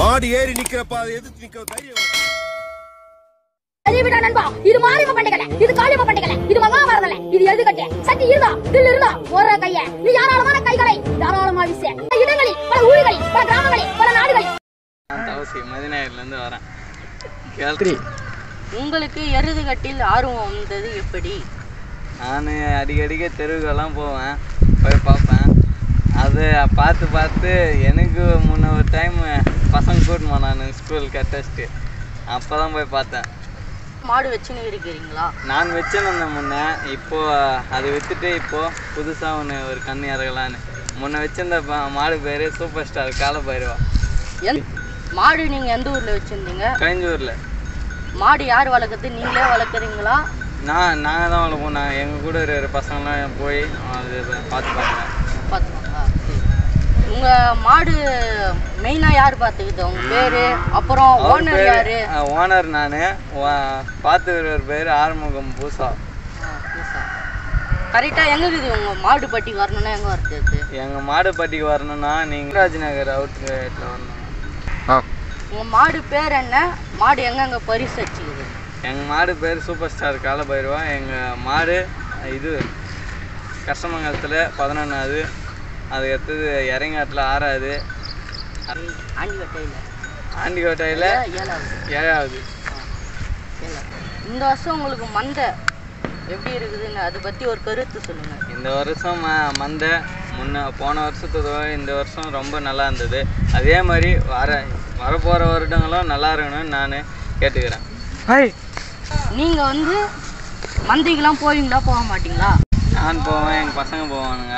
மாடி ஏறி நிக்கிறப்ப அதை எதிர்த்து நிக்கிற தைரியம் வேணும். அறிவிடா நண்பா இது மாரியம்ம பண்டிகை இது காளியம்ம பண்டிகை இது மகாபாரதம் இது எது கட்டே சக்தி இருந்தா தில் இருந்தா ஒரு கைய நீ யாராளமான கைகளை தாராளமா வீச பல இடங்களில் பல ஊர்களில் பல கிராமங்களில் பல நாடுகளில் நான் தவசி மதிநாயர்லேருந்து வரேன் கேள்வி உங்களுக்கு எருதுகட்டில் ஆர்வம் வந்தது எப்படி நான் அடிக்கடிக்க தெருவுக்கெல்லாம் போவேன் போய் பார்ப்பேன் அது பார்த்து பார்த்து எனக்கு முன்ன ஒரு டைம் பசங்க கூட்டின்னு போனான் ஸ்கூல் கட்டஸ்ட்டு அப்போ தான் போய் பார்த்தேன் மாடு வச்சுன்னு இருக்கிறீங்களா நான் வச்சுருந்தேன் முன்ன இப்போ அதை விற்றுட்டு இப்போ புதுசாக ஒன்று ஒரு கண்ணு இறக்கலான்னு முன்ன வச்சிருந்த ப- மாடு பேர் சூப்பர் ஸ்டார் கால பைரவா எந் மாடு நீங்க எந்த ஊர்ல வச்சிருந்தீங்க கழிஞ்சூரில் மாடு யார் வளர்க்குறது நீங்களே வளர்க்குறீங்களா நான் நாங்கள் தான் வளர்ப்போம் நான் எங்கள் கூட இருக்கிற பசங்களாம் போய் அது பார்த்து பார்க்குறேன் பார்த்துக்கோங்க உங்க மாடு மெயினா யார் பார்த்துக்குது உங்க பேரு அப்புறம் ஓனர் யாரு ஓனர் நான் பார்த்து பேர் ஆறுமுகம் பூசா கரெக்டா எங்க இருக்குது உங்க மாடு பட்டி வரணும்னா எங்க வருது எங்கள் மாடுப்பட்டிக்கு வரணும்னா நீங்கள் ராஜ் நகர் அவுட்லெட்டில் வரணும் உங்க மாடு பேர் என்ன மாடு எங்கெங்க பரிசு வச்சுக்குது எங்கள் மாடு பேர் சூப்பர் ஸ்டார் கால பைரவா எங்கள் மாடு இது கஷ்டமங்கலத்தில் பதினொன்றாவது அதுக்கு அடுத்தது இறங்காட்டில் ஆறாவது ஆண்டிவட்டையில் ஆண்டிக்கோட்டையில் ஏழாவது ஏழாவது ஏழாவது. இந்த வருஷம் உங்களுக்கு மந்தை எப்படி இருக்குதுன்னு அதை பத்தி ஒரு கருத்து சொல்லுங்க இந்த வருஷம் ம மந்த முன்ன போன வருஷத்தோட இந்த வருஷம் ரொம்ப நல்லா இருந்தது அதே மாதிரி வர வரப்போகிற வருடங்களும் நல்லா இருக்கணும்னு நான் கேட்டுக்கிறேன் ஹாய் நீங்க வந்து மந்தைக்கெல்லாம் போவீங்களா போக மாட்டீங்களா நான் போவேன் எங்கள் பசங்க போவானுங்க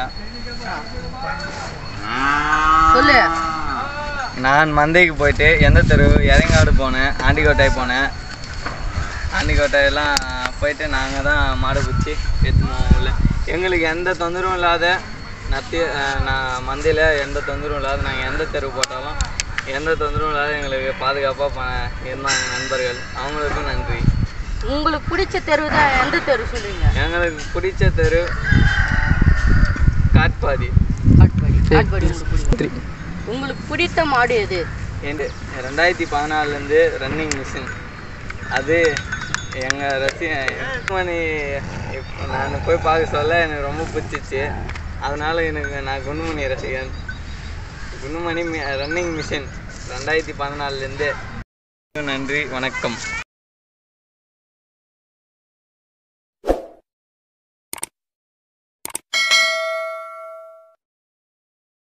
சொல்லு நான் மந்தைக்கு போயிட்டு எந்த தெரு இறங்காடு போனேன் ஆண்டிக்கோட்டை போனேன் ஆண்டிக்கோட்டையெல்லாம் போயிட்டு நாங்கள் தான் மாடு பிடிச்சி எடுத்துனோம் உள்ள எங்களுக்கு எந்த தொந்தரவும் இல்லாத நத்தி அஹ், நான் மந்தையில் எந்த தொந்தரவும் இல்லாத நாங்கள் எந்த தெரு போட்டாலும் எந்த தொந்தரவும் இல்லாத எங்களுக்கு பாதுகாப்பாக இருந்தாங்க நண்பர்கள் அவங்களுக்கும் நன்றி உங்களுக்கு பிடிச்ச தெரு தான் எந்த தெரு சொல்லுவீங்க எங்களுக்கு பிடிச்ச தெரு காட்பாதி காட்பாடி காட்பாடி உங்களுக்கு பிடிக்கும் உங்களுக்கு பிடித்த மாடு எது எண்டு ரெண்டாயிரத்தி பதினாலுலேருந்து ரன்னிங் மிஷின் அது எங்கள் ரசி மணி நான் போய் பார்க்க சொல்ல எனக்கு ரொம்ப பிடிச்சிச்சு அதனால எனக்கு நான் குண்டுமணி ரசிகன் குண்டுமணி ரன்னிங் மிஷின் ரெண்டாயிரத்தி பதினாலுலேருந்து நன்றி வணக்கம்